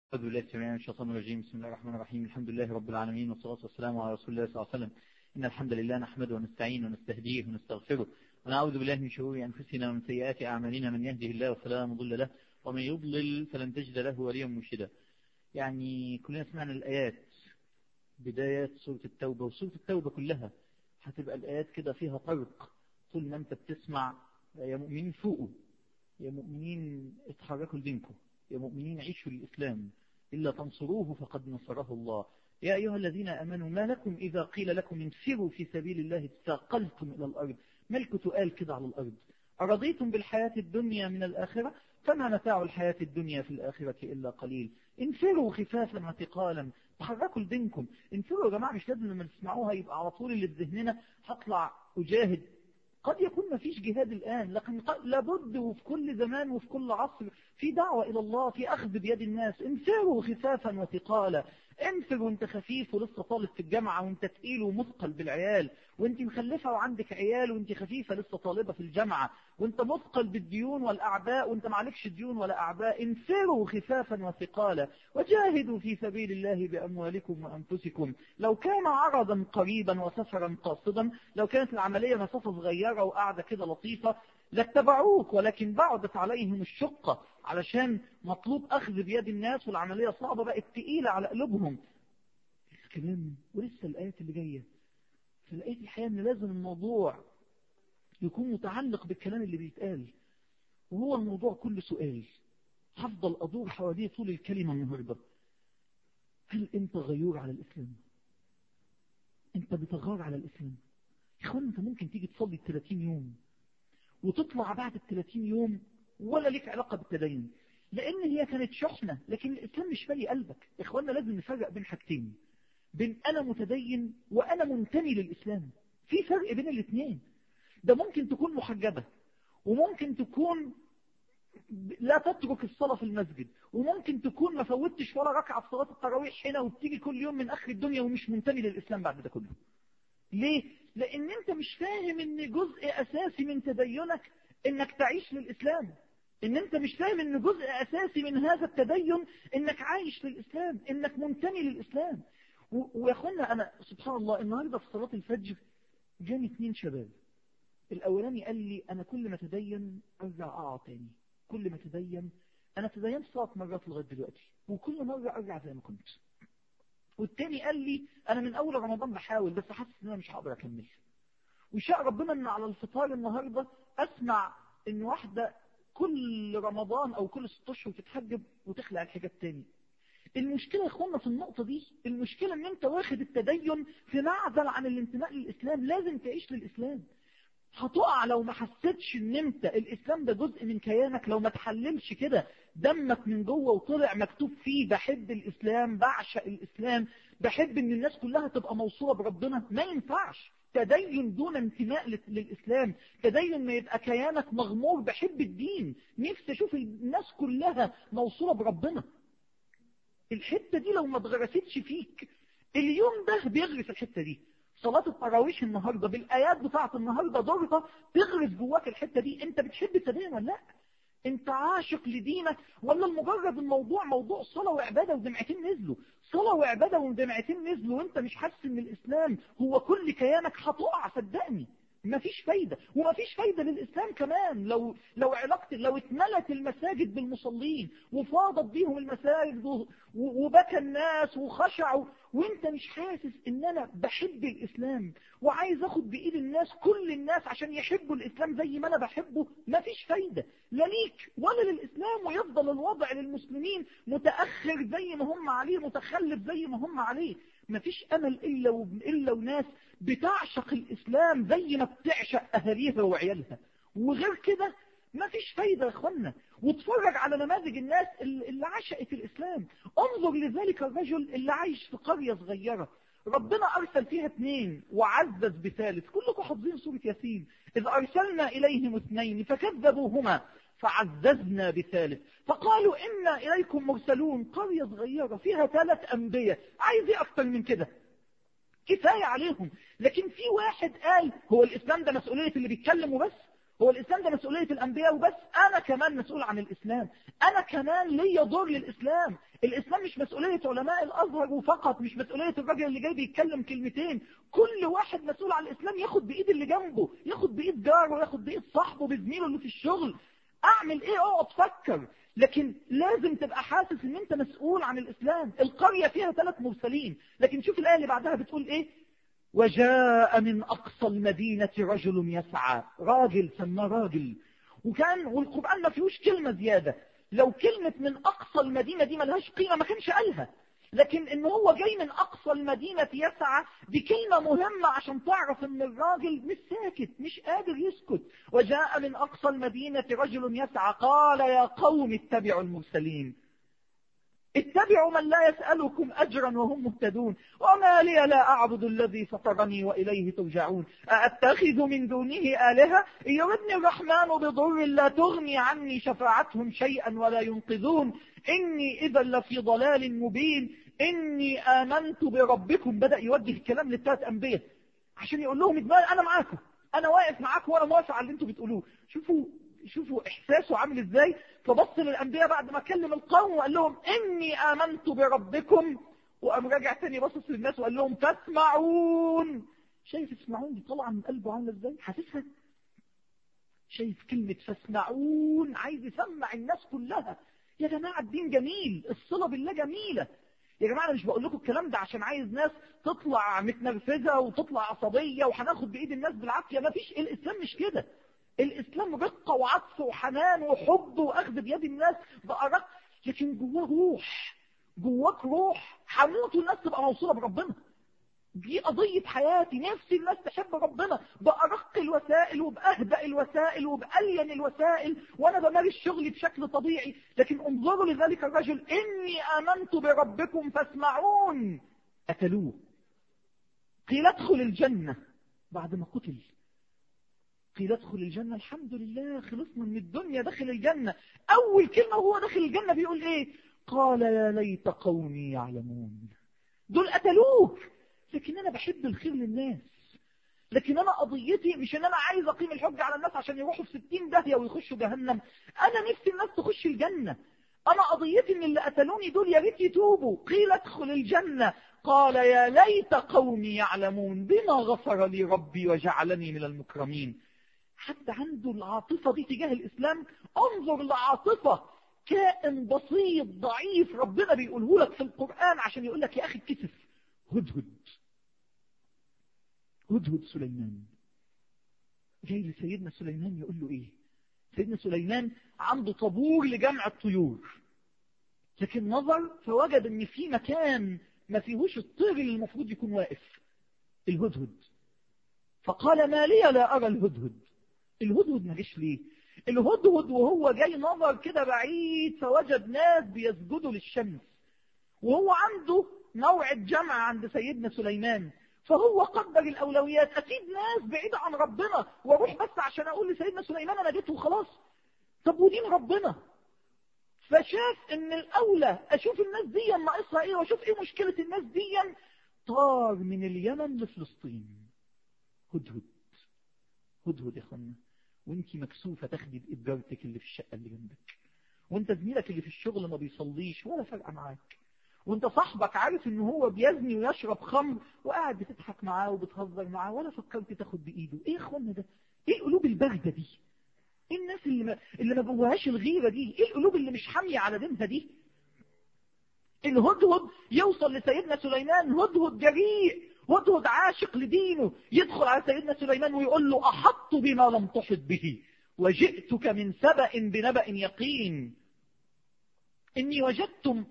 أعوذ بالله السميع من الشيطان الرجيم بسم الله الرحمن الرحيم الحمد لله رب العالمين والصلاة والسلام على رسول الله صلى الله عليه وسلم إن الحمد لله نحمده ونستعين ونستهديه ونستغفره ونعوذ بالله من شرور أنفسنا ومن سيئات أعمالنا من يهده الله فلا مضل له ومن يضلل فلن تجد له وليا مرشدا يعني كلنا سمعنا الآيات بدايات سورة التوبة وسورة التوبة كلها هتبقى الآيات كده فيها طرق طول ما أنت بتسمع يا مؤمنين فوقوا يا مؤمنين اتحركوا لدينكم يا مؤمنين عيشوا الإسلام إلا تنصروه فقد نصره الله يا أيها الذين أمنوا ما لكم إذا قيل لكم انفروا في سبيل الله استاقلتم إلى الأرض ملك قال كده على الأرض أرضيتم بالحياة الدنيا من الآخرة فما متاع الحياة الدنيا في الآخرة إلا قليل انفروا خفافا وثقالا تحركوا لدينكم انفروا يا جماعة مش لازم لما تسمعوها يبقى على طول اللي في ذهننا هطلع أجاهد قد يكون ما فيش جهاد الآن لكن لابد وفي كل زمان وفي كل عصر في دعوة إلى الله في أخذ بيد الناس انفروا خفافا وثقالا انفر وانت خفيف ولسه طالب في الجامعة وانت تقيل ومثقل بالعيال وانت مخلفة وعندك عيال وانت خفيفة لسه طالبة في الجامعة وانت مثقل بالديون والأعباء وانت معلكش ديون ولا أعباء انفروا خفافا وثقالا وجاهدوا في سبيل الله بأموالكم وأنفسكم لو كان عرضا قريبا وسفرا قاصدا لو كانت العملية مسافة صغيرة وقاعدة كده لطيفة لاتبعوك ولكن بعدت عليهم الشقة علشان مطلوب أخذ بيد الناس والعملية صعبة بقت تقيلة على قلوبهم كمان ولسه الآيات اللي جاية في الآيات الحقيقة أن لازم الموضوع يكون متعلق بالكلام اللي بيتقال وهو الموضوع كل سؤال هفضل أدور حواليه طول الكلمة النهاردة هل أنت غيور على الإسلام أنت بتغار على الإسلام يا إخوان أنت ممكن تيجي تصلي 30 يوم وتطلع بعد ال 30 يوم ولا لك علاقة بالتدين لأن هي كانت شحنة لكن الإسلام مش فالي قلبك إخواننا لازم نفرق بين حاجتين بين أنا متدين وأنا منتمي للإسلام في فرق بين الاثنين ده ممكن تكون محجبة وممكن تكون لا تترك الصلاة في المسجد وممكن تكون ما فوتش ولا ركعة في صلاة التراويح هنا وبتيجي كل يوم من آخر الدنيا ومش منتمي للإسلام بعد ده كله ليه؟ لأن أنت مش فاهم أن جزء أساسي من تدينك أنك تعيش للإسلام ان انت مش فاهم ان جزء اساسي من هذا التدين انك عايش للاسلام انك منتمي للاسلام ويا اخوانا انا سبحان الله النهارده في صلاه الفجر جاني اثنين شباب الاولاني قال لي انا كل ما تدين ارجع اقع تاني كل ما تدين انا تدينت ثلاث مرات لغايه دلوقتي وكل مره ارجع زي ما كنت والتاني قال لي انا من اول رمضان بحاول بس حاسس ان انا مش هقدر اكمل وشاء ربنا ان على الفطار النهارده اسمع ان واحده كل رمضان او كل ست اشهر تتحجب وتخلع الحجاب تاني المشكلة يا اخوانا في النقطة دي المشكلة ان انت واخد التدين في معزل عن الانتماء للاسلام لازم تعيش للاسلام هتقع لو ما حسيتش ان انت الاسلام ده جزء من كيانك لو ما تحللش كده دمك من جوه وطلع مكتوب فيه بحب الاسلام بعشق الاسلام بحب ان الناس كلها تبقى موصولة بربنا ما ينفعش تدين دون انتماء للإسلام تدين ما يبقى كيانك مغمور بحب الدين نفسي أشوف الناس كلها موصولة بربنا الحتة دي لو ما اتغرستش فيك اليوم ده بيغرس الحتة دي صلاة التراويح النهاردة بالآيات بتاعت النهاردة دورها تغرس جواك الحتة دي انت بتحب التدين ولا لا انت عاشق لدينك ولا المجرد الموضوع موضوع صلاة وعبادة ودمعتين نزلوا صلاة وعبادة ودمعتين نزلوا وانت مش حاسس ان الاسلام هو كل كيانك هتقع صدقني مفيش فايدة ومفيش فايدة للإسلام كمان لو لو علاقة لو اتملت المساجد بالمصلين وفاضت بيهم المساجد وبكى الناس وخشعوا وانت مش حاسس ان انا بحب الإسلام وعايز اخد بإيد الناس كل الناس عشان يحبوا الإسلام زي ما انا بحبه مفيش فايدة لا ليك ولا للإسلام ويفضل الوضع للمسلمين متأخر زي ما هم عليه متخلف زي ما هم عليه مفيش أمل إلا, و... إلا وناس بتعشق الإسلام زي ما بتعشق أهاليها وعيالها وغير كده مفيش فايدة يا أخوانا واتفرج على نماذج الناس اللي عشقت الإسلام انظر لذلك الرجل اللي عايش في قرية صغيرة ربنا أرسل فيها اثنين وعزز بثالث كلكم حافظين سورة ياسين إذ أرسلنا إليهم اثنين فكذبوهما فعززنا بثالث فقالوا إنا إليكم مرسلون قرية صغيرة فيها ثلاث أنبياء عايز ايه أكتر من كده كفاية عليهم لكن في واحد قال هو الإسلام ده مسؤولية اللي بيتكلم وبس هو الإسلام ده مسؤولية الأنبياء وبس أنا كمان مسؤول عن الإسلام أنا كمان ليا دور للإسلام الإسلام مسؤولية علماء الأزهر وفقط مش مسؤولية الراجل اللي جاي بيتكلم كلمتين كل واحد مسؤول عن الإسلام ياخد بإيد اللي جنبه ياخد بإيد جاره ياخد بإيد صاحبه بزميله اللي في الشغل أعمل إيه اقعد فكر لكن لازم تبقى حاسس ان انت مسؤول عن الإسلام القرية فيها ثلاث مرسلين لكن شوف الآية اللي بعدها بتقول إيه وجاء من أقصى المدينة رجل يسعى راجل سماه راجل وكان والقرآن ما فيهوش كلمة زيادة لو كلمة من أقصى المدينة دي ملهاش قيمة ما كانش قالها لكن ان هو جاي من اقصى المدينة يسعى دي كلمة مهمة عشان تعرف ان الراجل مش ساكت مش قادر يسكت وجاء من اقصى المدينة رجل يسعى قال يا قوم اتبعوا المرسلين اتبعوا من لا يسألكم أجرا وهم مهتدون وما لي لا أعبد الذي فطرني وإليه ترجعون أأتخذ من دونه آلهة يردني الرحمن بضر لا تغني عني شفاعتهم شيئا ولا ينقذون إني إذا لفي ضلال مبين إني آمنت بربكم بدأ يوجه الكلام للثلاث أنبياء عشان يقول لهم إجمال أنا معاكم أنا واقف معاكم وأنا موافق على اللي أنتم بتقولوه شوفوا شوفوا إحساسه عامل إزاي فبص للأنبياء بعد ما كلم القوم وقال لهم إني آمنت بربكم وقام راجع تاني بصص للناس وقال لهم فاسمعون شايف اسمعون دي طالعة من قلبه عاملة إزاي حاسسها شايف كلمة فاسمعون عايز يسمع الناس كلها يا جماعة الدين جميل الصلة بالله جميلة يا جماعة أنا مش بقول لكم الكلام ده عشان عايز ناس تطلع متنرفزة وتطلع عصبية وهناخد بإيد الناس بالعافية ما فيش الإسلام مش كده الإسلام رقة وعطف وحنان وحب وأخذ بيد الناس بأرق لكن جواه روح جواك روح هموت والناس تبقى موصولة بربنا دي قضية حياتي نفسي الناس تحب ربنا بأرق الوسائل وبأهدأ الوسائل وبألين الوسائل وأنا بمارس شغلي بشكل طبيعي لكن انظروا لذلك الرجل إني آمنت بربكم فاسمعون قتلوه قيل ادخل الجنة بعد ما قتل قيل ادخل الجنة الحمد لله خلصنا من الدنيا دخل الجنة أول كلمة وهو داخل الجنة بيقول إيه قال يا ليت قومي يعلمون دول قتلوه لكن أنا بحب الخير للناس لكن أنا قضيتي مش أن أنا عايز أقيم الحج على الناس عشان يروحوا في ستين داهية ويخشوا جهنم أنا نفسي الناس تخش الجنة أنا قضيتي أن اللي قتلوني دول يا ريت يتوبوا قيل ادخل الجنة قال يا ليت قومي يعلمون بما غفر لي ربي وجعلني من المكرمين حتى عنده العاطفة دي تجاه الإسلام انظر لعاطفة كائن بسيط ضعيف ربنا بيقوله لك في القرآن عشان يقول لك يا أخي اتكسف هدهد هدهد سليمان جاي لسيدنا سليمان يقول له ايه سيدنا سليمان عنده طابور لجمع الطيور لكن نظر فوجد ان في مكان ما فيهوش الطير اللي المفروض يكون واقف الهدهد فقال ما لي لا أرى الهدهد الهدهد ما جيش ليه الهدهد وهو جاي نظر كده بعيد فوجد ناس بيسجدوا للشمس وهو عنده موعد جمع عند سيدنا سليمان فهو قدر الأولويات أكيد ناس بعيدة عن ربنا واروح بس عشان أقول لسيدنا سليمان أنا جيت وخلاص طب ودين ربنا فشاف ان الأولى أشوف الناس دي ناقصها إيه وأشوف إيه مشكلة الناس دي طار من اليمن لفلسطين هدهد هدهد يا اخوانا وانت مكسوفة تاخدي بإيد جارتك اللي في الشقة اللي جنبك وانت زميلك اللي في الشغل ما بيصليش ولا فارقة معاك وانت صاحبك عارف ان هو بيزني ويشرب خمر وقاعد بتضحك معاه وبتهزر معاه ولا فكرت تاخد بإيده ايه يا اخوانا ده ايه القلوب الباردة دي ايه الناس اللي ما, اللي ما جواهاش الغيرة دي ايه القلوب اللي مش حامية على دينها دي الهدهد يوصل لسيدنا سليمان هدهد جريء هدهد عاشق لدينه يدخل على سيدنا سليمان ويقول له أحط بما لم تحط به وجئتك من سبأ بنبأ يقين إني وجدتم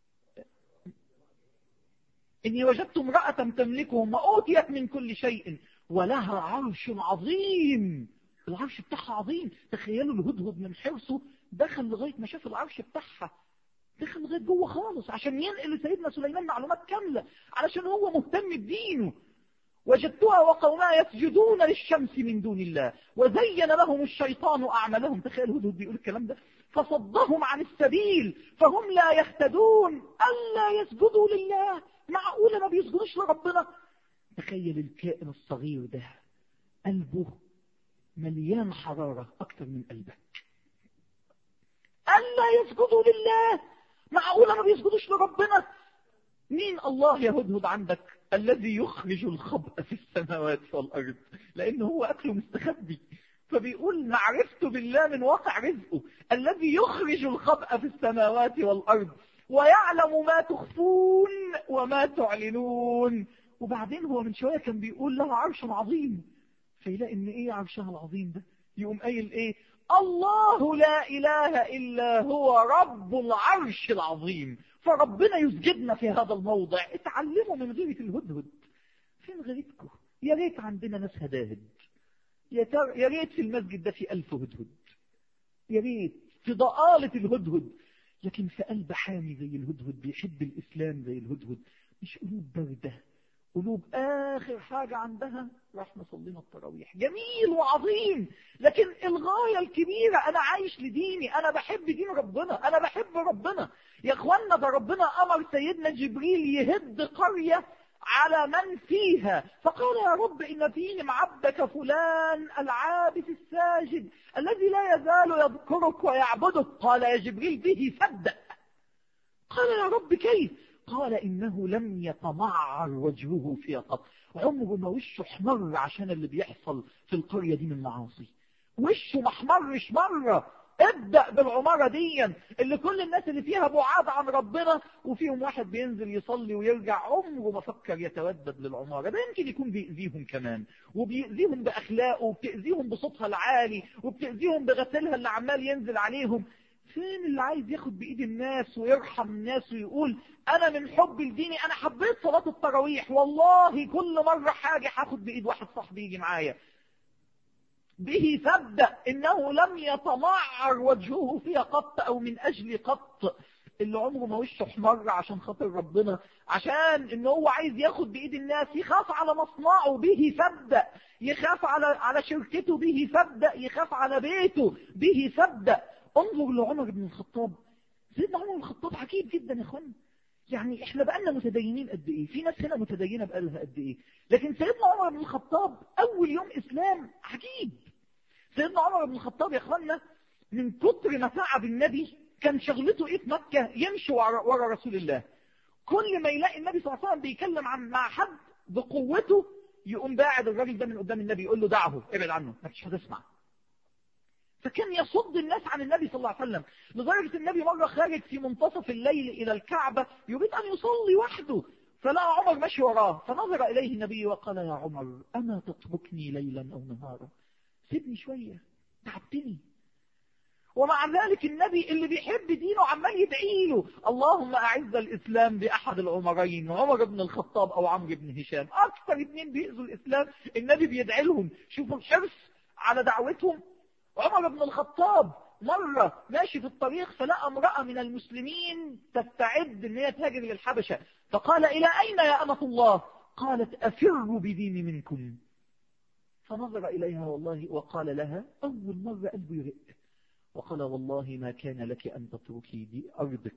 إني وجدت امرأة تملكهم وأوتيت من كل شيء ولها عرش عظيم العرش بتاعها عظيم تخيلوا الهدهد من حرصه دخل لغاية ما شاف العرش بتاعها دخل لغاية جوه خالص عشان ينقل لسيدنا سليمان معلومات كاملة علشان هو مهتم بدينه وجدتها وقومها يسجدون للشمس من دون الله وزين لهم الشيطان أعمالهم تخيل هدهد بيقول الكلام ده فصدهم عن السبيل فهم لا يهتدون ألا يسجدوا لله معقولة ما بيسجدوش لربنا تخيل الكائن الصغير ده قلبه مليان حرارة أكتر من قلبك ألا يسجدوا لله معقولة ما بيسجدوش لربنا مين الله يا هدهد عندك الذي يخرج الخبأ في السماوات والأرض لأنه هو أكله مستخبي فبيقول معرفت بالله من واقع رزقه الذي يخرج الخبأ في السماوات والأرض ويعلم ما تخفون وما تعلنون وبعدين هو من شوية كان بيقول لها عرش عظيم فيلاقي ان ايه عرشها العظيم ده يقوم قايل ايه الله لا اله الا هو رب العرش العظيم فربنا يسجدنا في هذا الموضع اتعلموا من غيرة الهدهد فين غيرتكم يا ريت عندنا ناس هداهد يا, تر... يا ريت في المسجد ده في ألف هدهد يا ريت في ضآلة الهدهد لكن في قلب حامي زي الهدهد بيحب الإسلام زي الهدهد مش قلوب باردة قلوب آخر حاجة عندها راح نصلينا التراويح جميل وعظيم لكن الغاية الكبيرة أنا عايش لديني أنا بحب دين ربنا أنا بحب ربنا يا أخوانا ده ربنا أمر سيدنا جبريل يهد قرية على من فيها فقال يا رب إن فيهم عبدك فلان العابث الساجد الذي لا يزال يذكرك ويعبدك قال يا جبريل به صدق قال يا رب كيف قال إنه لم يتمعر وجهه في قط عمره ما وشه احمر عشان اللي بيحصل في القرية دي من معاصي وشه ما احمرش مرة ابدأ بالعمارة دي اللي كل الناس اللي فيها بعاد عن ربنا وفيهم واحد بينزل يصلي ويرجع عمره ما فكر يتودد للعمارة ده يمكن يكون بيأذيهم كمان وبيأذيهم بأخلاقه وبتأذيهم بصوتها العالي وبتأذيهم بغسلها اللي عمال ينزل عليهم فين اللي عايز ياخد بإيد الناس ويرحم الناس ويقول أنا من حب لديني أنا حبيت صلاة التراويح والله كل مرة حاجة هاخد بإيد واحد صاحبي يجي معايا به فابدأ إنه لم يتمعر وجهه فيها قط أو من أجل قط اللي عمره ما وشه احمر عشان خاطر ربنا عشان ان هو عايز ياخد بايد الناس يخاف على مصنعه به فابدأ يخاف على على شركته به فابدأ يخاف على بيته به فابدأ انظر لعمر بن الخطاب سيدنا عمر بن الخطاب عجيب جدا يا اخوانا يعني احنا بقالنا متدينين قد ايه في ناس هنا متدينه بقالها قد ايه لكن سيدنا عمر بن الخطاب اول يوم اسلام عجيب سيدنا عمر بن الخطاب يا اخوانا من كتر ما تعب النبي كان شغلته ايه في مكه يمشي ورا, ورا رسول الله كل ما يلاقي النبي صلى الله عليه وسلم بيتكلم عن مع حد بقوته يقوم باعد الراجل ده من قدام النبي يقول له دعه ابعد عنه ما فيش هتسمع فكان يصد الناس عن النبي صلى الله عليه وسلم لدرجة النبي مرة خارج في منتصف الليل إلى الكعبة يريد أن يصلي وحده فلقى عمر ماشي وراه فنظر إليه النبي وقال يا عمر أما تتركني ليلا أو نهارا سيبني شوية تعبتني ومع ذلك النبي اللي بيحب دينه عمال يدعي له اللهم أعز الإسلام بأحد العمرين عمر بن الخطاب أو عمرو بن هشام أكثر اثنين بيأذوا الإسلام النبي بيدعي لهم شوفوا الحرص على دعوتهم عمر بن الخطاب مرة ماشي في الطريق فلقى امرأة من المسلمين تستعد ان هي تهاجر للحبشة فقال إلى أين يا أمة الله قالت أفر بديني منكم فنظر إليها والله وقال لها أول مرة قلبه يرق وقال والله ما كان لك أن تتركي دي أرضك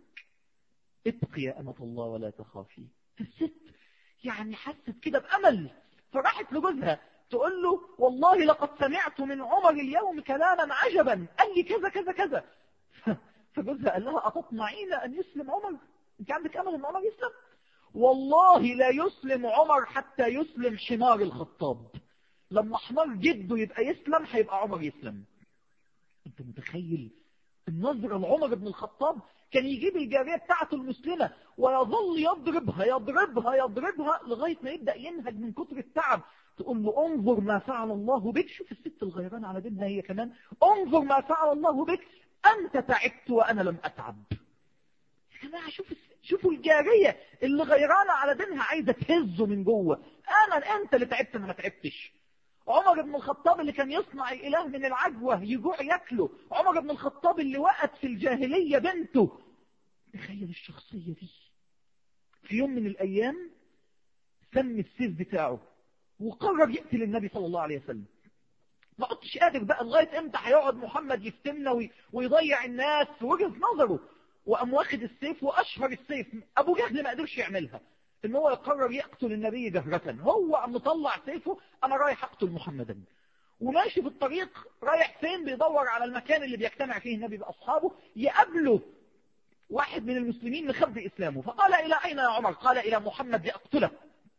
ابقي يا أمة الله ولا تخافي الست يعني حست كده بأمل فراحت لجوزها تقول له والله لقد سمعت من عمر اليوم كلاما عجبا قال لي كذا كذا كذا فجوزها قال لها أتطمعين أن يسلم عمر أنت عندك أمل أن عمر يسلم والله لا يسلم عمر حتى يسلم حمار الخطاب لما حمار جده يبقى يسلم هيبقى عمر يسلم انت متخيل النظرة لعمر بن الخطاب كان يجيب الجارية بتاعته المسلمة ويظل يضربها يضربها يضربها لغاية ما يبدأ ينهج من كتر التعب تقول له انظر ما فعل الله بك شوف الست الغيران على دينها هي كمان انظر ما فعل الله بك أنت تعبت وأنا لم أتعب يا جماعة شوف شوفوا الجارية اللي غيرانة على دينها عايزة تهزه من جوه أنا أنت اللي تعبت أنا ما تعبتش عمر بن الخطاب اللي كان يصنع الإله من العجوة يجوع ياكله عمر بن الخطاب اللي وقت في الجاهلية بنته تخيل الشخصية دي في يوم من الأيام سم السيف بتاعه وقرر يقتل النبي صلى الله عليه وسلم ما قلتش قادر بقى لغاية امتى هيقعد محمد يفتمنا ويضيع الناس في وجهة نظره وقام واخد السيف واشهر السيف ابو جهل ما قدرش يعملها ان هو يقرر يقتل النبي جهرة هو قام مطلع سيفه انا رايح اقتل محمدا وماشي في الطريق رايح فين بيدور على المكان اللي بيجتمع فيه النبي باصحابه يقابله واحد من المسلمين مخبي إسلامه فقال إلى أين يا عمر قال إلى محمد لأقتله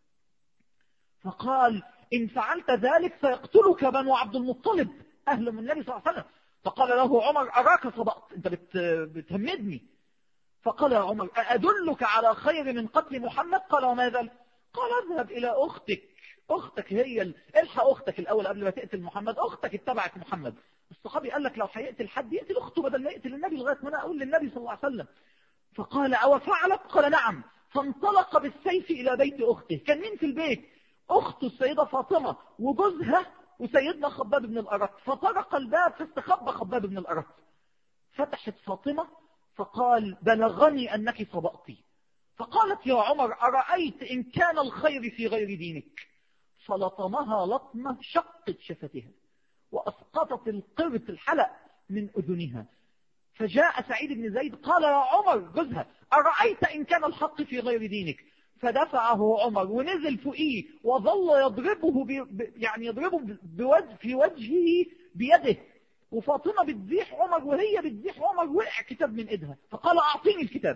فقال إن فعلت ذلك سيقتلك بنو عبد المطلب أهل من النبي صلى الله عليه وسلم فقال له عمر أراك صدقت أنت بتهمدني فقال يا عمر أدلك على خير من قتل محمد قال وما ذلك قال اذهب إلى أختك أختك هي ال... الحق أختك الأول قبل ما تقتل محمد أختك اتبعت محمد الصحابي قال لك لو هيقتل حد يقتل أخته بدل ما يقتل النبي لغاية ما أنا أقول للنبي صلى الله عليه وسلم فقال أو فعلت قال نعم فانطلق بالسيف إلى بيت أخته كان مين في البيت أخته السيدة فاطمة وجوزها وسيدنا خباب بن الأرت فطرق الباب فاستخبى خباب بن الأرت فتحت فاطمة فقال بلغني أنك صبأتي فقالت يا عمر أرأيت إن كان الخير في غير دينك فلطمها لطمة شقت شفتها وأسقطت القرط الحلق من أذنها فجاء سعيد بن زيد قال يا عمر جزها أرأيت إن كان الحق في غير دينك فدفعه عمر ونزل فوقيه وظل يضربه يعني يضربه بوجه في وجهه بيده وفاطمة بتزيح عمر وهي بتزيح عمر وقع كتاب من ايدها فقال أعطيني الكتاب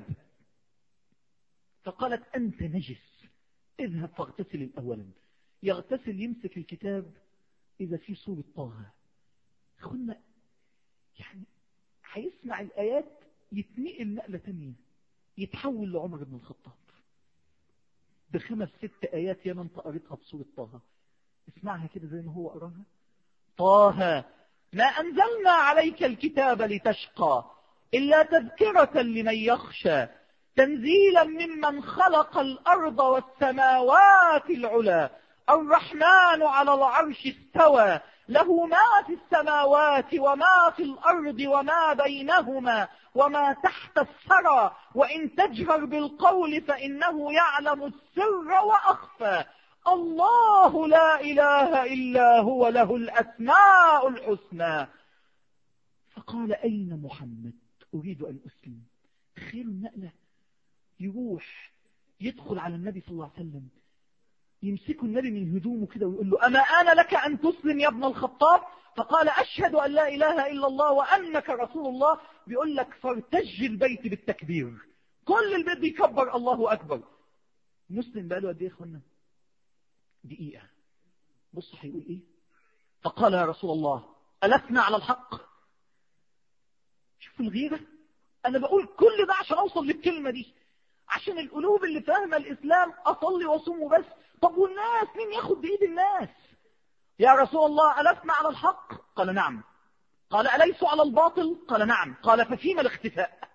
فقالت أنت نجس اذهب فاغتسل الأولا يغتسل يمسك الكتاب إذا في سورة طه أخونا يعني هيسمع الآيات يتنقل نقلة تانية يتحول لعمر بن الخطاب بخمس ست آيات يا من قريتها بسورة طه اسمعها كده زي ما هو قراها طه ما أنزلنا عليك الكتاب لتشقى إلا تذكرة لمن يخشى تنزيلا ممن خلق الأرض والسماوات العلا الرحمن على العرش استوى له ما في السماوات وما في الأرض وما بينهما وما تحت الثرى وإن تجهر بالقول فإنه يعلم السر وأخفى الله لا إله إلا هو له الأسماء الحسنى فقال أين محمد أريد أن أسلم خير النقلة يروح يدخل على النبي صلى الله عليه وسلم يمسكوا النبي من هدومه كده ويقول له أما أنا لك أن تسلم يا ابن الخطاب فقال أشهد أن لا إله إلا الله وأنك رسول الله بيقول لك فارتج البيت بالتكبير كل البيت بيكبر الله أكبر مسلم بقى له قد إيه يا إخوانا دقيقة بص هيقول إيه فقال يا رسول الله ألسنا على الحق شوف الغيرة أنا بقول كل ده عشان أوصل للكلمة دي عشان القلوب اللي فاهمة الإسلام أصلي وأصوم وبس طب والناس مين ياخد بإيد الناس يا رسول الله ألسنا على الحق قال نعم قال أليسوا على الباطل قال نعم قال ففيما الاختفاء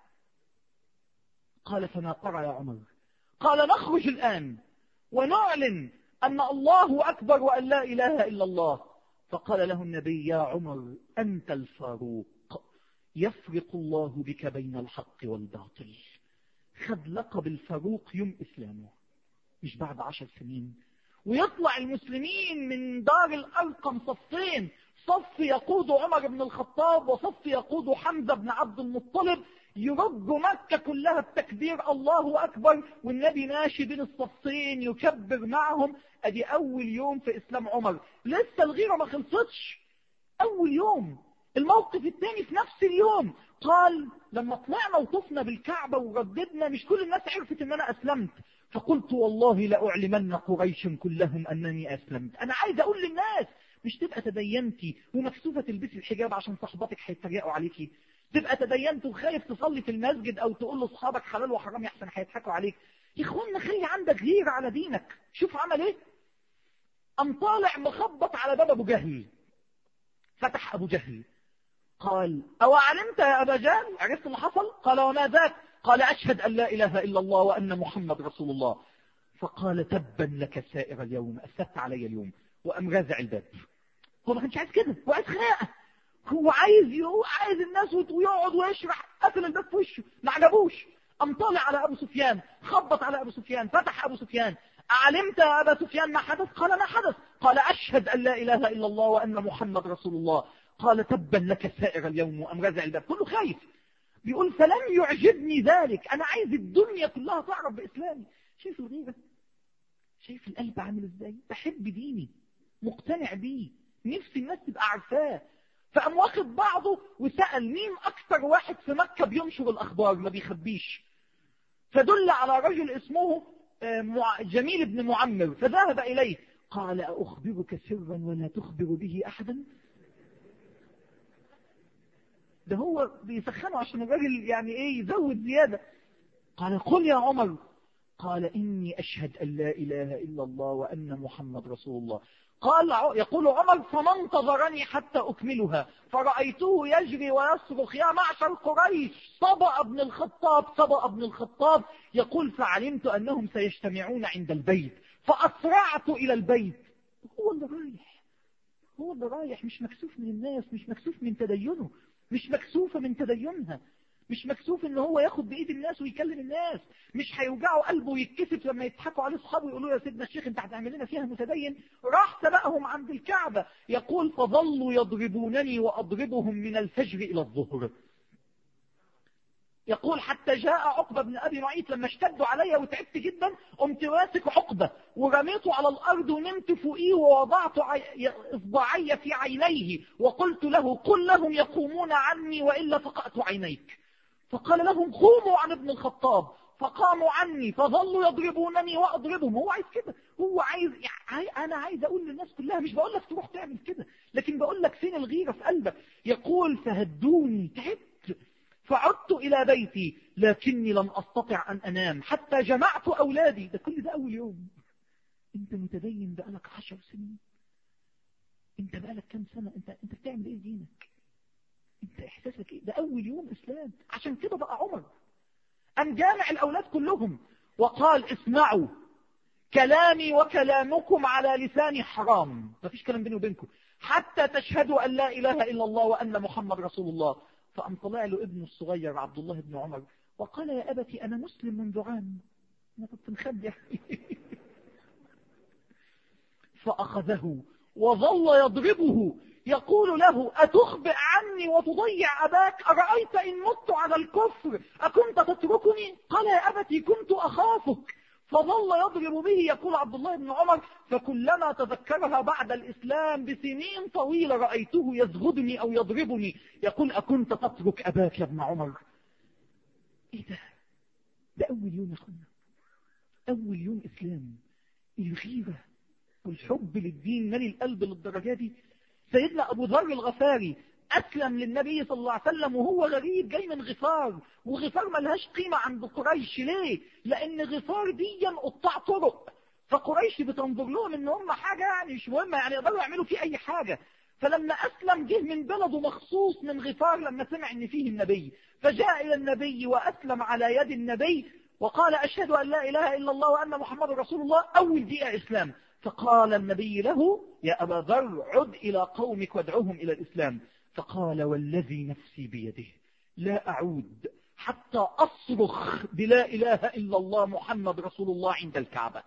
قال فما قرى يا عمر قال نخرج الآن ونعلن أن الله أكبر وأن لا إله إلا الله فقال له النبي يا عمر أنت الفاروق يفرق الله بك بين الحق والباطل خد لقب الفاروق يوم إسلامه مش بعد عشر سنين ويطلع المسلمين من دار الأرقم صفين صف يقود عمر بن الخطاب وصف يقود حمزة بن عبد المطلب يرج مكة كلها التكبير الله أكبر والنبي ماشي بين الصفين يكبر معهم ادي أول يوم في إسلام عمر لسه الغيرة ما خلصتش أول يوم الموقف الثاني في نفس اليوم قال لما طلعنا وطفنا بالكعبة ورددنا مش كل الناس عرفت ان انا اسلمت فقلت والله لأعلمن قريش كلهم أنني أسلمت أنا عايز أقول للناس مش تبقى تدينتي ومكسوفة تلبسي الحجاب عشان صحباتك هيتريقوا عليكي تبقى تدينت وخايف تصلي في المسجد أو تقول لاصحابك حلال وحرام يحسن هيضحكوا عليك يا اخوانا خلي عندك غير على دينك شوف عمل ايه قام طالع مخبط على باب ابو جهل فتح ابو جهل قال او علمت يا ابا جهل عرفت اللي حصل قال وما ذاك قال أشهد أن لا إله إلا الله وأن محمد رسول الله فقال تبا لك سائر اليوم أسدت علي اليوم وأم رازع الباب هو ما كانش عايز كده هو عايز خناقة هو عايز يو... عايز الناس ويقعد ويشرح قفل الباب في وشه ما عجبوش قام طالع على أبو سفيان خبط على أبو سفيان فتح أبو سفيان أعلمت يا أبا سفيان ما حدث قال ما حدث قال أشهد أن لا إله إلا الله وأن محمد رسول الله قال تبا لك سائر اليوم وأم رازع الباب كله خايف بيقول فلم يعجبني ذلك أنا عايز الدنيا كلها تعرف بإسلامي شايف الغيرة شايف القلب عامل إزاي بحب ديني مقتنع بيه نفسي الناس تبقى عارفاه فقام واخد بعضه وسأل مين أكتر واحد في مكة بينشر الأخبار ما بيخبيش فدل على رجل اسمه جميل بن معمر فذهب إليه قال أخبرك سرا ولا تخبر به أحدا ده هو بيسخنه عشان الراجل يعني ايه يزود زيادة قال قل يا عمر قال إني أشهد أن لا إله إلا الله وأن محمد رسول الله قال يقول عمر فما انتظرني حتى أكملها فرأيته يجري ويصرخ يا معشر قريش صبأ ابن الخطاب صبأ ابن الخطاب يقول فعلمت أنهم سيجتمعون عند البيت فأسرعت إلى البيت هو اللي رايح هو اللي رايح مش مكسوف من الناس مش مكسوف من تدينه مش مكسوفة من تدينها مش مكسوف ان هو ياخد بايد الناس ويكلم الناس مش هيوجعوا قلبه ويتكسف لما يضحكوا عليه اصحابه يقولوا يا سيدنا الشيخ انت هتعمل لنا فيها متدين راح سبقهم عند الكعبة يقول فظلوا يضربونني واضربهم من الفجر الى الظهر يقول حتى جاء عقبة بن أبي معيط لما اشتدوا علي وتعبت جدا قمت ماسك عقبة ورميته على الأرض ونمت فوقيه ووضعت إصبعي في عينيه وقلت له قل لهم يقومون عني وإلا فقأت عينيك فقال لهم قوموا عن ابن الخطاب فقاموا عني فظلوا يضربونني واضربهم هو عايز كده هو عايز يعني انا عايز اقول للناس كلها مش بقول لك تروح تعمل كده لكن بقول لك فين الغيره في قلبك يقول فهدوني تعبت فعدت الى بيتي لكني لم استطع ان انام حتى جمعت اولادي ده كل ده اول يوم انت متدين بقالك عشر سنين انت بقالك كام سنه انت انت بتعمل ايه دينك انت احساسك ايه ده اول يوم اسلام عشان كده بقى عمر ام جامع الاولاد كلهم وقال اسمعوا كلامي وكلامكم على لساني حرام ما فيش كلام بيني وبينكم حتى تشهدوا ان لا اله الا الله وان محمد رسول الله فقام طلع له ابنه الصغير عبد الله بن عمر وقال يا ابتي انا مسلم منذ عام انا كنت مخبي فاخذه وظل يضربه يقول له أتخبئ عني وتضيع أباك أرأيت إن مت على الكفر أكنت تتركني قال يا أبتي كنت أخافك فظل يضرب به يقول عبد الله بن عمر فكلما تذكرها بعد الإسلام بسنين طويلة رأيته يزغدني أو يضربني يقول أكنت تترك أباك يا ابن عمر إيه ده ده أول يوم يا أخوانا أول يوم إسلام الغيرة والحب للدين مالي القلب للدرجة دي سيدنا أبو ذر الغفاري أسلم للنبي صلى الله عليه وسلم وهو غريب جاي من غفار وغفار ملهاش قيمة عند قريش ليه؟ لأن غفار دي قطاع طرق فقريش بتنظر لهم إن هم حاجة يعني مش مهمة يعني يقدروا يعملوا فيه أي حاجة فلما أسلم جه من بلده مخصوص من غفار لما سمع إن فيه النبي فجاء إلى النبي وأسلم على يد النبي وقال أشهد أن لا إله إلا الله وأن محمد رسول الله أول دقيقة إسلام فقال النبي له يا أبا ذر عد إلى قومك وادعوهم إلى الإسلام فقال والذي نفسي بيده لا أعود حتى أصرخ بلا إله إلا الله محمد رسول الله عند الكعبة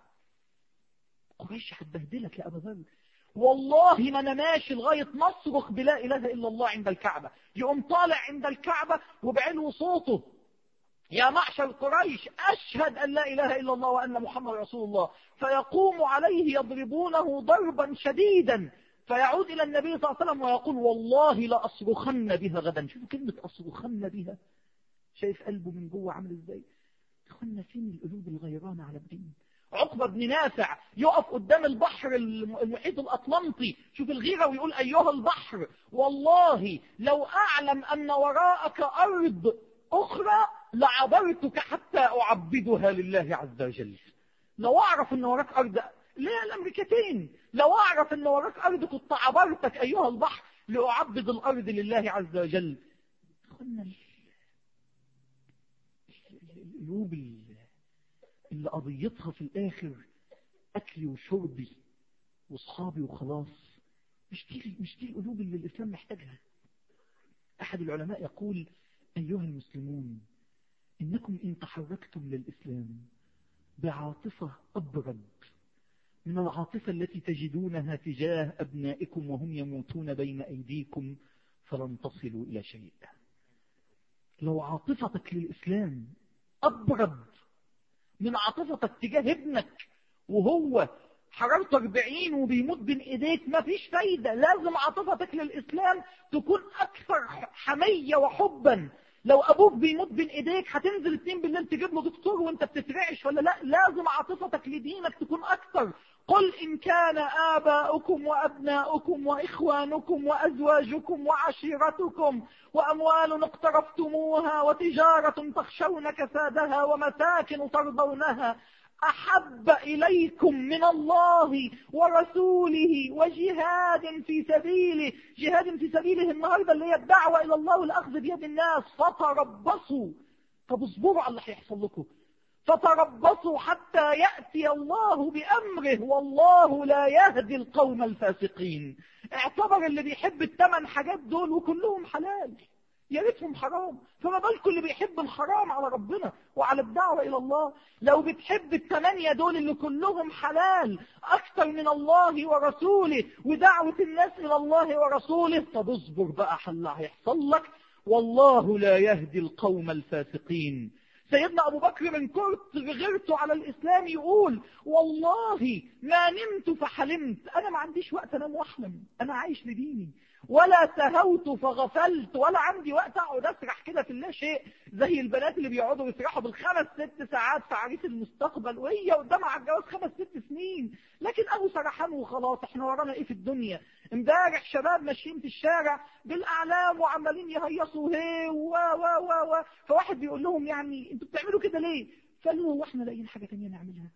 قريش هتبهدلك يا أبا ذر والله ما انا ماشي لغاية نصرخ بلا إله إلا الله عند الكعبة يقوم طالع عند الكعبة وبعلو صوته يا معشر قريش أشهد أن لا إله إلا الله وأن محمد رسول الله فيقوم عليه يضربونه ضربا شديدا فيعود إلى النبي صلى الله عليه وسلم ويقول والله لأصرخن بها غدا شوفوا كلمة أصرخن بها شايف قلبه من جوه عامل ازاي اخوانا فين القلوب الغيرانة على الدين عقبة بن نافع يقف قدام البحر المحيط الأطلنطي شوف الغيرة ويقول أيها البحر والله لو أعلم أن وراءك أرض أخرى لعبرتك حتى أعبدها لله عز وجل لو أعرف أن وراك أرض ليه الأمريكتين لو أعرف أن وراك أرض كنت عبرتك أيها البحر لأعبد الأرض لله عز وجل أخوانا القلوب اللي قضيتها في الآخر أكلي وشربي وصحابي وخلاص مش دي, مش دي القلوب اللي الإسلام محتاجها أحد العلماء يقول أيها المسلمون إنكم إن تحركتم للإسلام بعاطفة أبرد من العاطفة التي تجدونها تجاه أبنائكم وهم يموتون بين أيديكم فلن تصلوا إلى شيء لو عاطفتك للإسلام أبرد من عاطفتك تجاه ابنك وهو حرارته 40 وبيموت بين ايديك مفيش فايدة لازم عاطفتك للإسلام تكون أكثر حمية وحبا لو أبوك بيموت بين ايديك هتنزل اتنين بالليل تجيب له دكتور وانت بتترعش ولا لا لازم عاطفتك لدينك تكون أكثر قل إن كان آباؤكم وأبناؤكم وإخوانكم وأزواجكم وعشيرتكم وأموال اقترفتموها وتجارة تخشون كسادها ومساكن ترضونها أحب إليكم من الله ورسوله وجهاد في سبيله جهاد في سبيله النهاردة اللي هي الدعوة إلى الله والأخذ بيد الناس فتربصوا طب اصبروا على اللي هيحصل لكم فتربصوا حتى يأتي الله بأمره والله لا يهدي القوم الفاسقين اعتبر اللي بيحب الثمان حاجات دول وكلهم حلال يا ريتهم حرام فما بالكم اللي بيحب الحرام على ربنا وعلى الدعوة إلى الله لو بتحب الثمانية دول اللي كلهم حلال أكثر من الله ورسوله ودعوة الناس إلى الله ورسوله طب اصبر بقى حل هيحصل لك والله لا يهدي القوم الفاسقين سيدنا أبو بكر من كرت غيرته على الإسلام يقول والله ما نمت فحلمت أنا ما عنديش وقت أنام وأحلم أنا عايش لديني ولا سهوت فغفلت ولا عندي وقت اقعد اسرح كده في الله شيء زي البنات اللي بيقعدوا يسرحوا بالخمس ست ساعات في عريس المستقبل وهي قدامها على الجواز خمس ست سنين لكن ابو سرحان وخلاص احنا ورانا ايه في الدنيا امبارح شباب ماشيين في الشارع بالاعلام وعمالين يهيصوا هي و و و و فواحد بيقول لهم يعني انتوا بتعملوا كده ليه فقالوا هو احنا لاقيين حاجه ثانيه نعملها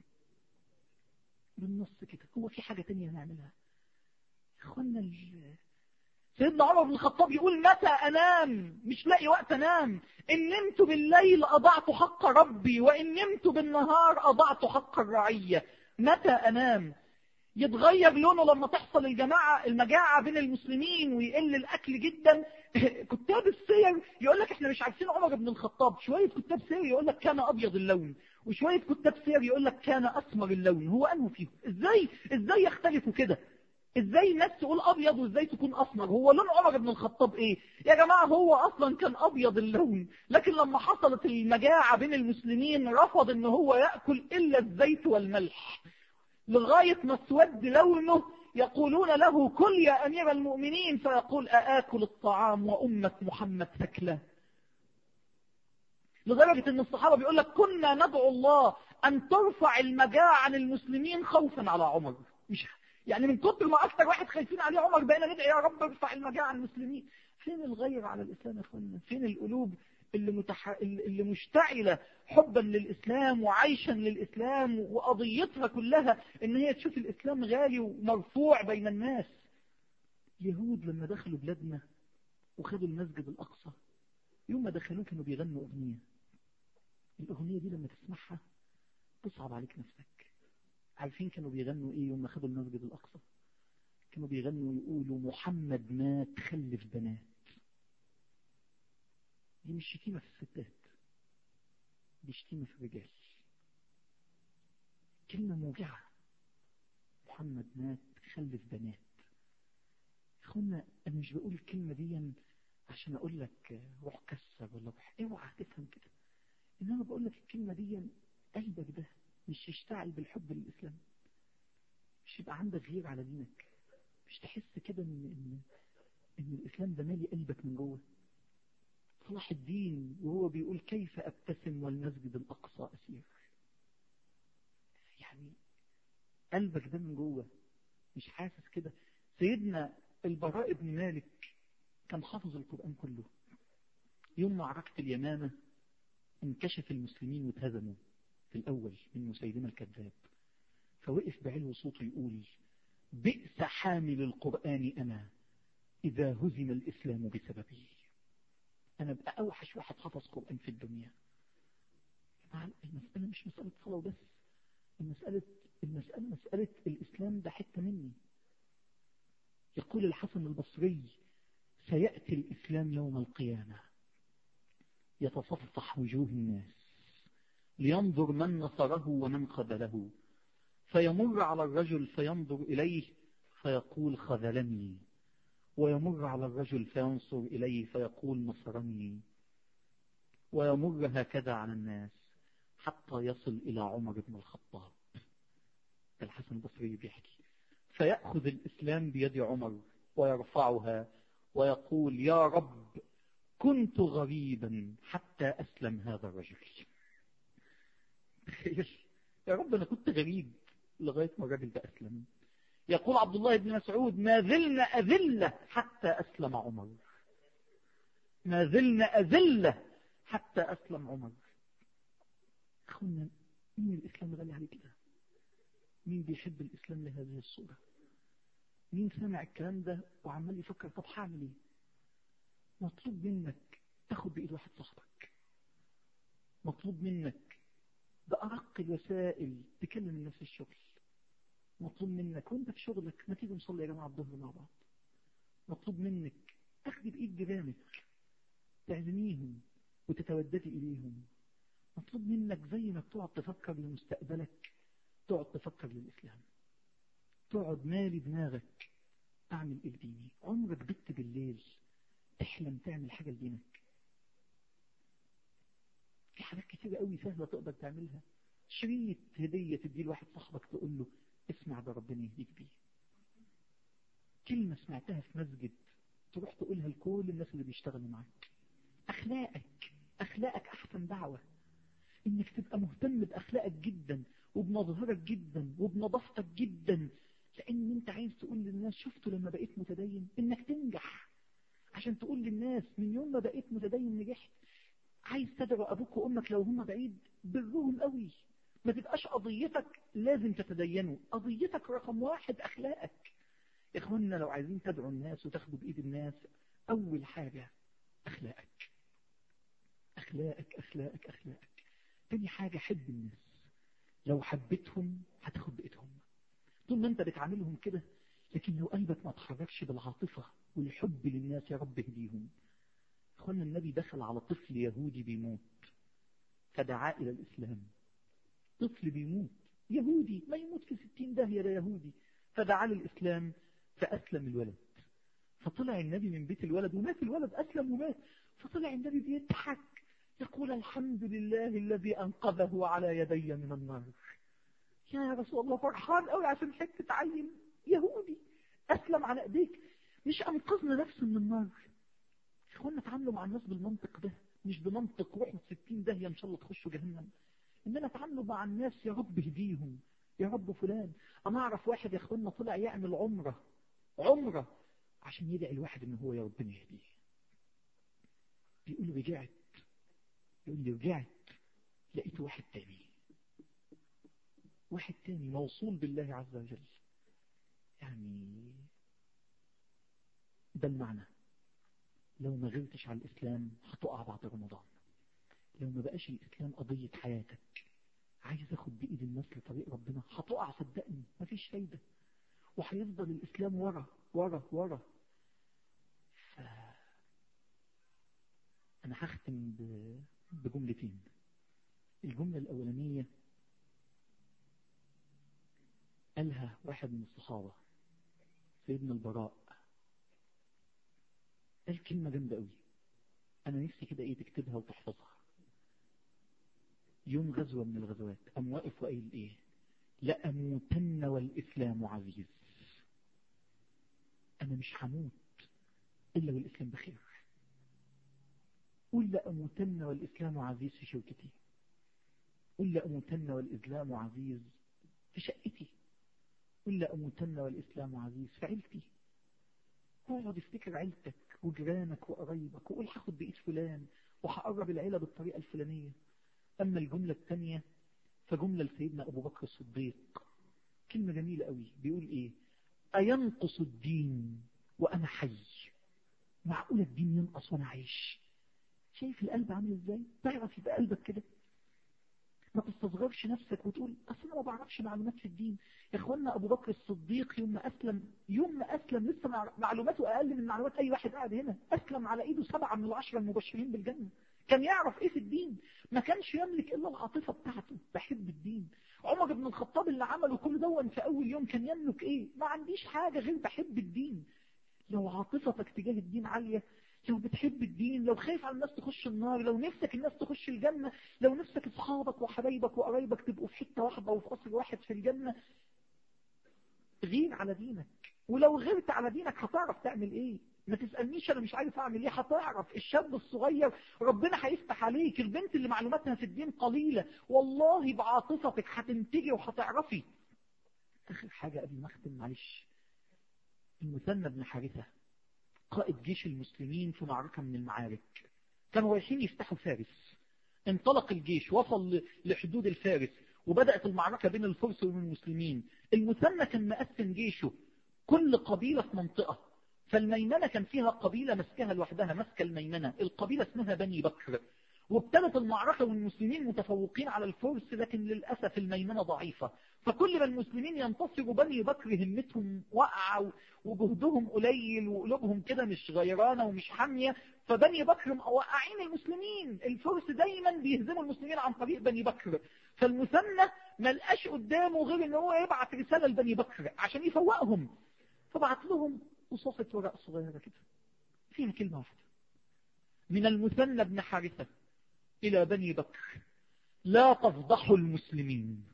بالنص كده هو في حاجه ثانيه نعملها اخوانا سيدنا عمر بن الخطاب يقول متى أنام مش لاقي وقت أنام إن نمت بالليل أضعت حق ربي وإن نمت بالنهار أضعت حق الرعية متى أنام يتغير لونه لما تحصل الجماعة المجاعة بين المسلمين ويقل الأكل جدا كتاب السير يقول لك احنا مش عارفين عمر بن الخطاب شوية كتاب سير يقول لك كان أبيض اللون وشوية كتاب سير يقول لك كان أسمر اللون هو أنه فيهم ازاي ازاي يختلفوا كده ازاي الناس تقول ابيض وازاي تكون اسمر هو لون عمر بن الخطاب ايه يا جماعة هو اصلا كان ابيض اللون لكن لما حصلت المجاعة بين المسلمين رفض ان هو يأكل الا الزيت والملح لغاية ما اسود لونه يقولون له كل يا امير المؤمنين فيقول اآكل الطعام وامة محمد تكله لدرجة ان الصحابة بيقول لك كنا ندعو الله ان ترفع المجاعة عن المسلمين خوفا على عمر مش يعني من كتر ما اكثر واحد خايفين عليه عمر بقينا ندعي يا رب ارفع المجاعة عن المسلمين فين الغير على الاسلام يا اخوانا فين القلوب اللي, متح... اللي مشتعلة حبا للإسلام وعيشا للإسلام وقضيتها كلها إن هي تشوف الإسلام غالي ومرفوع بين الناس يهود لما دخلوا بلادنا وخدوا المسجد الأقصى يوم ما دخلوه كانوا بيغنوا أغنية الأغنية دي لما تسمعها تصعب عليك نفسك عارفين كانوا بيغنوا إيه يوم ما خدوا المسجد الأقصى كانوا بيغنوا يقولوا محمد مات خلف بنات دي مش شتيمة في الستات دي شتيمة في الرجال كلمة موجعة محمد مات خلف بنات اخوانا انا مش بقول الكلمة دي عشان اقول لك روح كسر ولا روح اوعى تفهم كده انما بقول لك الكلمة دي قلبك ده مش يشتعل بالحب للاسلام مش يبقى عندك غير على دينك مش تحس كده ان ان ان الاسلام ده مالي قلبك من جوه صلاح الدين وهو بيقول كيف أبتسم والمسجد الأقصى أسير يعني قلبك ده من جوه مش حاسس كده سيدنا البراء بن مالك كان حافظ القرآن كله يوم معركة اليمامة انكشف المسلمين واتهزموا في الأول من مسيلمة الكذاب فوقف بعلو صوته يقول بئس حامل القرآن أنا إذا هزم الإسلام بسببي أنا بقى أوحش واحد حفظ قرآن في الدنيا المسألة مش مسألة صلاة وبس المسألة المسألة مسألة الإسلام ده حتة مني يقول الحسن البصري سيأتي الإسلام يوم القيامة يتصفح وجوه الناس لينظر من نصره ومن خذله فيمر على الرجل فينظر إليه فيقول خذلني ويمر على الرجل فينصر إليه فيقول نصرني ويمر هكذا على الناس حتى يصل إلى عمر بن الخطاب الحسن البصري بيحكي فيأخذ الإسلام بيد عمر ويرفعها ويقول يا رب كنت غريبا حتى أسلم هذا الرجل يا رب أنا كنت غريب لغاية ما الراجل ده أسلم يقول عبد الله بن مسعود ما زلنا أذلة حتى أسلم عمر ما زلنا أذلة حتى أسلم عمر أخونا مين الإسلام غالي عليه كده مين بيحب الإسلام لهذه الصورة مين سمع الكلام ده وعمال يفكر طب هعمل ايه مطلوب منك تاخد بإيد واحد صاحبك مطلوب منك بأرق الوسائل تكلم الناس في الشغل مطلوب منك وانت في شغلك ما تيجي نصلي يا جماعة الظهر مع بعض مطلوب منك تاخدي بإيد جيرانك تعزميهم وتتوددي إليهم مطلوب منك زي ما بتقعد تفكر لمستقبلك تقعد تفكر للإسلام تقعد مالي دماغك أعمل إيه لديني عمرك بت بالليل تحلم تعمل حاجة لدينك في حاجات كتيرة قوي سهلة تقدر تعملها شريط هدية تدي لواحد صاحبك تقول له اسمع ده ربنا يهديك بيه كلمة سمعتها في مسجد تروح تقولها لكل الناس اللي بيشتغلوا معاك أخلاقك أخلاقك أحسن دعوة إنك تبقى مهتم بأخلاقك جدا وبمظهرك جدا وبنظافتك جدا لأن أنت عايز تقول للناس شفتوا لما بقيت متدين إنك تنجح عشان تقول للناس من يوم ما بقيت متدين نجحت عايز تدعو أبوك وأمك لو هم بعيد برهم قوي ما تبقاش قضيتك لازم تتدينوا قضيتك رقم واحد أخلاقك يا إخواننا لو عايزين تدعوا الناس وتاخدوا بإيد الناس أول حاجة أخلاقك أخلاقك أخلاقك أخلاقك تاني حاجة حب الناس لو حبيتهم هتاخد بإيدهم طول ما انت بتعاملهم كده لكن لو قلبك ما تحركش بالعاطفة والحب للناس يا رب اهديهم اخوانا النبي دخل على طفل يهودي بيموت فدعا إلى الإسلام طفل بيموت يهودي ما يموت في ستين داهية ده يهودي فدعا للإسلام فأسلم الولد فطلع النبي من بيت الولد ومات الولد أسلم ومات فطلع النبي بيضحك يقول الحمد لله الذي أنقذه على يدي من النار يا رسول الله فرحان قوي عشان حتة عين يهودي أسلم على أيديك مش أنقذنا نفسه من النار إخوانا تعاملوا مع الناس بالمنطق ده مش بمنطق روحوا ستين داهية إن شاء الله تخشوا جهنم إنما تعاملوا مع الناس يا رب اهديهم يا رب فلان أنا أعرف واحد يا إخوانا طلع يعمل عمرة عمرة عشان يدعي الواحد إن هو يا ربنا يهديه بيقول رجعت يقول لي رجعت لقيت واحد تاني واحد تاني موصول بالله عز وجل يعني ده المعنى لو ما غيرتش على الإسلام هتقع بعد رمضان لو ما بقاش الإسلام قضية حياتك عايز اخد بإيد الناس لطريق ربنا هتقع صدقني مفيش فايدة وهيفضل الإسلام ورا ورا ورا ف... أنا هختم ب... بجملتين الجملة الأولانية قالها واحد من الصحابة سيدنا البراء قال كلمة جامدة قوي أنا نفسي كده إيه تكتبها وتحفظها يوم غزوة من الغزوات أم واقف وقايل إيه لأموتن والإسلام عزيز أنا مش هموت إلا والإسلام بخير قل لأموتن والإسلام عزيز في شوكتي قل لأموتن والإسلام عزيز في شقتي قل لأموتن والإسلام عزيز في عيلتي اقعد افتكر عيلتك وجيرانك وقرايبك وقول هاخد بإيد فلان وهقرب العيلة بالطريقة الفلانية أما الجملة الثانية فجملة لسيدنا أبو بكر الصديق كلمة جميلة قوي بيقول إيه أينقص الدين وأنا حي معقول الدين ينقص وأنا عايش شايف القلب عامل إزاي تعرف يبقى قلبك كده ما تستصغرش نفسك وتقول أصل أنا ما بعرفش معلومات في الدين يا إخوانا أبو بكر الصديق يوم ما أسلم يوم ما أسلم لسه معلوماته أقل من معلومات أي واحد قاعد هنا أسلم على إيده سبعة من العشرة المبشرين بالجنة كان يعرف إيه في الدين ما كانش يملك إلا العاطفة بتاعته بحب الدين عمر بن الخطاب اللي عمله كل دون في أول يوم كان يملك إيه ما عنديش حاجة غير بحب الدين لو عاطفتك تجاه الدين عالية لو بتحب الدين لو خايف على الناس تخش النار لو نفسك الناس تخش الجنة لو نفسك اصحابك وحبايبك وقرايبك تبقوا في حتة واحدة وفي قصر واحد في الجنة غير على دينك ولو غيرت على دينك هتعرف تعمل ايه ما تسألنيش انا مش عارف اعمل ايه هتعرف الشاب الصغير ربنا هيفتح عليك البنت اللي معلوماتها في الدين قليلة والله بعاطفتك هتنتجي وهتعرفي اخر حاجة قبل ما اختم معلش المثنى بن حارثة قائد جيش المسلمين في معركة من المعارك كانوا رايحين يفتحوا فارس انطلق الجيش وصل لحدود الفارس وبدأت المعركة بين الفرس والمسلمين المثنى كان مقسم جيشه كل قبيلة في منطقة فالميمنة كان فيها قبيلة مسكها لوحدها مسكة الميمنة القبيلة اسمها بني بكر وابتدت المعركة والمسلمين متفوقين على الفرس لكن للأسف الميمنة ضعيفة فكل ما المسلمين ينتصروا بني بكر همتهم واقعة وجهدهم قليل وقلوبهم كده مش غيرانة ومش حامية فبني بكر موقعين المسلمين الفرس دايما بيهزموا المسلمين عن طريق بني بكر فالمثنى ما لقاش قدامه غير ان هو يبعت رسالة لبني بكر عشان يفوقهم فبعت لهم قصاصة ورق صغيرة كده فيها كلمة واحدة من المثنى بن حارثة إلى بني بكر لا تفضحوا المسلمين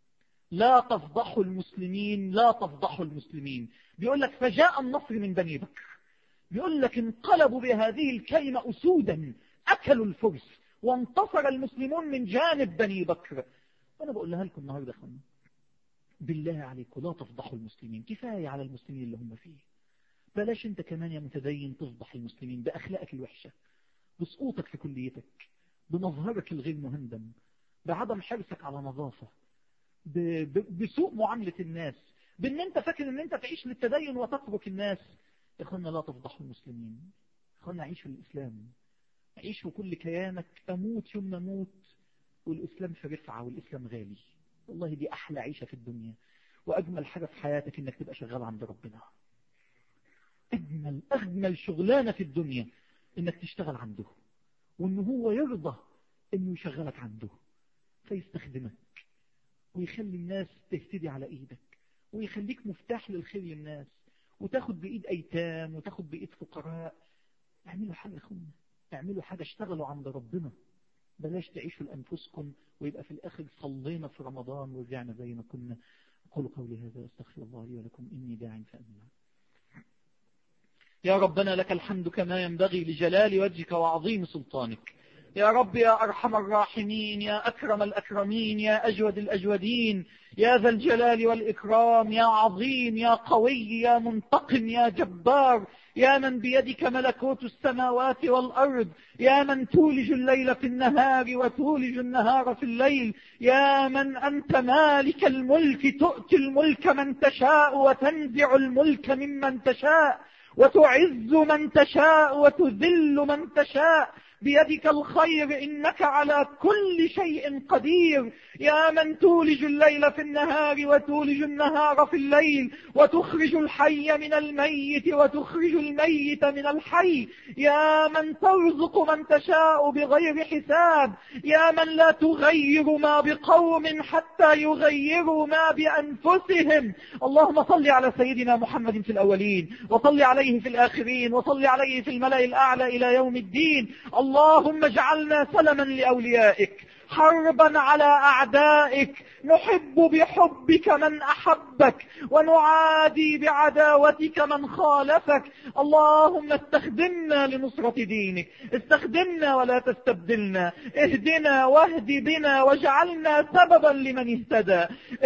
لا تفضحوا المسلمين لا تفضحوا المسلمين بيقول لك فجاء النصر من بني بكر بيقول لك انقلبوا بهذه الكلمة أسودا أكلوا الفرس وانتصر المسلمون من جانب بني بكر أنا بقول لها لكم النهاردة خلنا بالله عليكم لا تفضحوا المسلمين كفاية على المسلمين اللي هم فيه بلاش انت كمان يا متدين تفضح المسلمين بأخلاقك الوحشة بسقوطك في كليتك بمظهرك الغير مهندم بعدم حرصك على نظافة ب... ب... بسوء معاملة الناس بان انت فاكر ان انت تعيش للتدين وتترك الناس يا اخوانا لا تفضحوا المسلمين يا اخوانا عيشوا الاسلام عيشوا كل كيانك اموت يوم ما اموت والاسلام في رفعة والاسلام غالي والله دي احلى عيشة في الدنيا واجمل حاجة في حياتك انك تبقى شغال عند ربنا اجمل اجمل شغلانة في الدنيا انك تشتغل عنده وان هو يرضى انه يشغلك عنده فيستخدمك ويخلي الناس تهتدي على ايدك ويخليك مفتاح للخير للناس وتاخد بايد ايتام وتاخد بايد فقراء اعملوا حاجة يا اخوانا اعملوا حاجة اشتغلوا عند ربنا بلاش تعيشوا لأنفسكم ويبقى في الآخر صلينا في رمضان ورجعنا زي ما كنا أقول قولي هذا أستغفر الله لي ولكم إني داع فأمنا يا ربنا لك الحمد كما ينبغي لجلال وجهك وعظيم سلطانك يا رب يا أرحم الراحمين يا أكرم الأكرمين يا أجود الأجودين يا ذا الجلال والإكرام يا عظيم يا قوي يا منتقم يا جبار يا من بيدك ملكوت السماوات والأرض يا من تولج الليل في النهار وتولج النهار في الليل يا من أنت مالك الملك تؤتي الملك من تشاء وتنزع الملك ممن تشاء وتعز من تشاء وتذل من تشاء بيدك الخير إنك على كل شيء قدير يا من تولج الليل في النهار وتولج النهار في الليل وتخرج الحي من الميت وتخرج الميت من الحي يا من ترزق من تشاء بغير حساب يا من لا تغير ما بقوم حتى يغيروا ما بأنفسهم اللهم صل على سيدنا محمد في الأولين وصل عليه في الآخرين وصل عليه في الملأ الأعلى إلى يوم الدين اللهم اجعلنا سلما لأوليائك حربا على أعدائك نحب بحبك من أحبك ونعادي بعداوتك من خالفك اللهم استخدمنا لنصرة دينك استخدمنا ولا تستبدلنا اهدنا واهد بنا واجعلنا سببا لمن اهتدى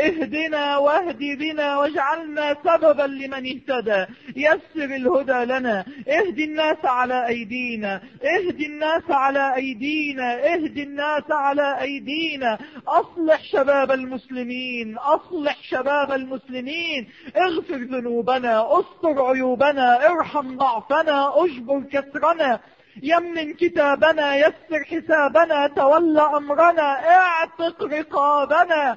اهدنا واهد بنا واجعلنا سببا لمن اهتدى يسر الهدى لنا اهد الناس على أيدينا اهد الناس على أيدينا اهد الناس على أيدينا أصلح شباب المسلمين أصلح شباب المسلمين اغفر ذنوبنا استر عيوبنا ارحم ضعفنا اجبر كسرنا يمن كتابنا يسر حسابنا تولى أمرنا اعتق رقابنا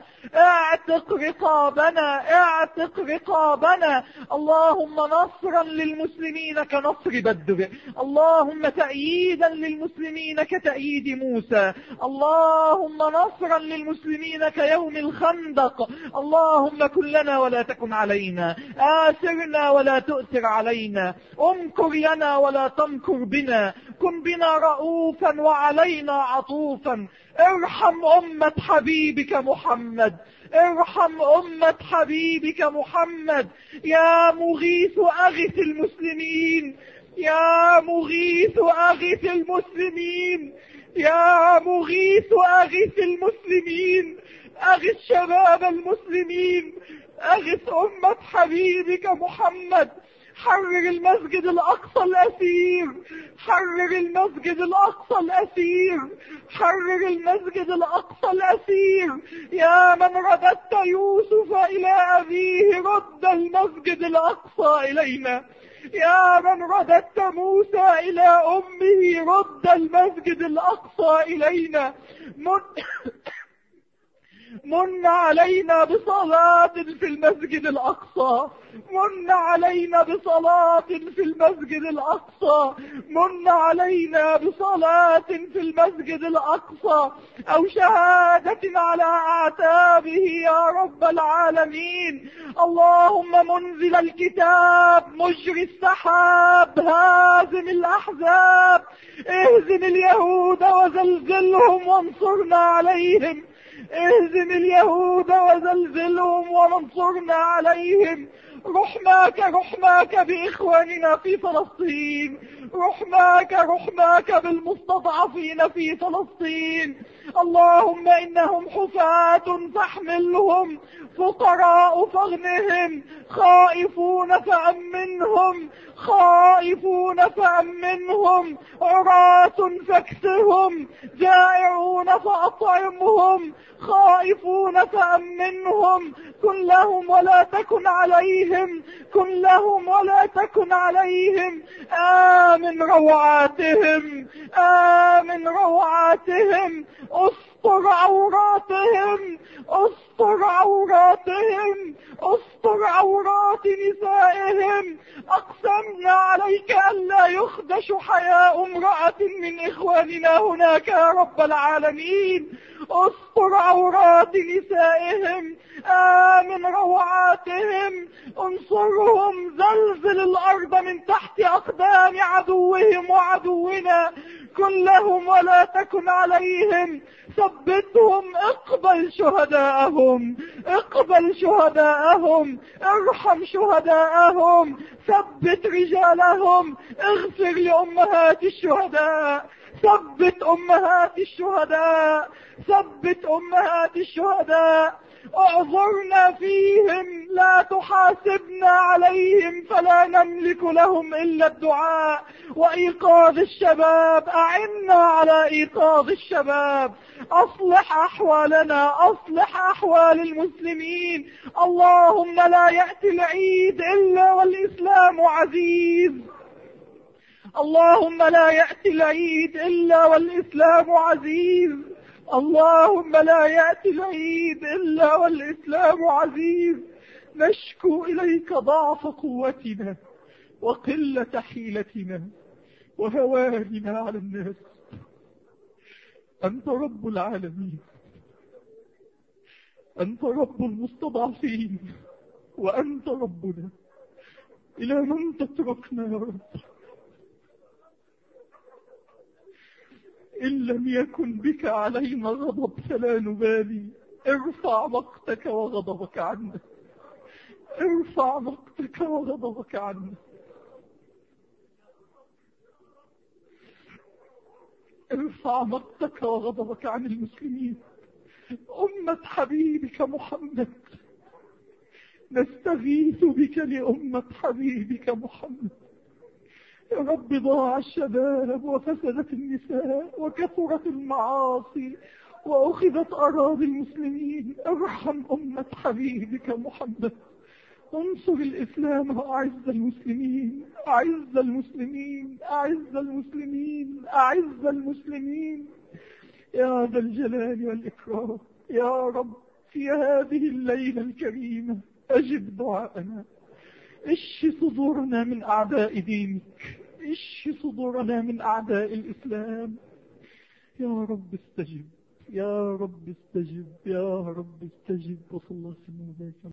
اعتق رقابنا اعتق رقابنا اللهم نصرا للمسلمين كنصر بدر اللهم تأييدا للمسلمين كتأييد موسى اللهم نصرا للمسلمين كيوم الخندق اللهم كن لنا ولا تكن علينا آثرنا ولا تؤثر علينا امكر لنا ولا تمكر بنا كن بنا رؤوفا وعلينا عطوفا ارحم أمة حبيبك محمد ارحم أمة حبيبك محمد يا مغيث أغث المسلمين يا مغيث أغث المسلمين يا مغيث أغث المسلمين أغث شباب المسلمين أغث أمة حبيبك محمد حرر المسجد الأقصى الأسير حرر المسجد الأقصى الأسير حرر المسجد الأقصى الأسير يا من رددت يوسف إلى أبيه رد المسجد الأقصى إلينا يا من رددت موسى إلى أمه رد المسجد الأقصى إلينا من من علينا بصلاة في المسجد الأقصى من علينا بصلاة في المسجد الأقصى من علينا بصلاة في المسجد الأقصى أو شهادة على أعتابه يا رب العالمين اللهم منزل الكتاب مجري السحاب هازم الأحزاب اهزم اليهود وزلزلهم وانصرنا عليهم اهزم اليهود وزلزلهم وانصرنا عليهم رحماك رحماك بإخواننا في فلسطين رحماك رحماك بالمستضعفين في فلسطين اللهم إنهم حفاة فاحملهم فقراء فاغنهم خائفون فأمنهم خائفون فأمنهم عراة فاكسهم جائعون فأطعمهم خائفون فأمنهم كن لهم ولا تكن عليهم كن لهم ولا تكن عليهم آمن روعاتهم آمن روعاتهم استر عوراتهم استر عوراتهم استر عورات نسائهم اقسمنا عليك الا يخدش حياء امرأة من اخواننا هناك يا رب العالمين استر عورات نسائهم آمن روعاتهم انصرهم زلزل الارض من تحت اقدام عدوهم وعدونا كن لهم ولا تكن عليهم ثبتهم اقبل شهداءهم اقبل شهداءهم ارحم شهداءهم ثبت رجالهم اغفر لأمهات الشهداء ثبت أمهات الشهداء ثبت أمهات الشهداء اعذرنا فيهم لا تحاسبنا عليهم فلا نملك لهم إلا الدعاء وإيقاظ الشباب أعنا على إيقاظ الشباب أصلح أحوالنا أصلح أحوال المسلمين اللهم لا يأتي العيد إلا والإسلام عزيز اللهم لا يأتي العيد إلا والإسلام عزيز اللهم لا يأتي العيد إلا والإسلام عزيز نشكو إليك ضعف قوتنا وقلة حيلتنا وهواننا على الناس أنت رب العالمين أنت رب المستضعفين وأنت ربنا إلى من تتركنا يا رب إن لم يكن بك علينا غضب فلا نبالي ارفع مقتك وغضبك عنا ارفع مقتك وغضبك عنا ارفع مقتك وغضبك عن المسلمين أمة حبيبك محمد نستغيث بك لأمة حبيبك محمد يا رب ضاع الشباب وفسدت النساء وكثرت المعاصي وأخذت أراضي المسلمين ارحم أمة حبيبك محمد انصر الإسلام وأعز المسلمين أعز المسلمين أعز المسلمين أعز المسلمين يا ذا الجلال والإكرام يا رب في هذه الليلة الكريمة أجب دعاءنا اشف صدورنا من أعداء دينك اشف صدورنا من أعداء الإسلام يا رب استجب يا رب استجب يا رب استجب وصلى الله وسلم وبارك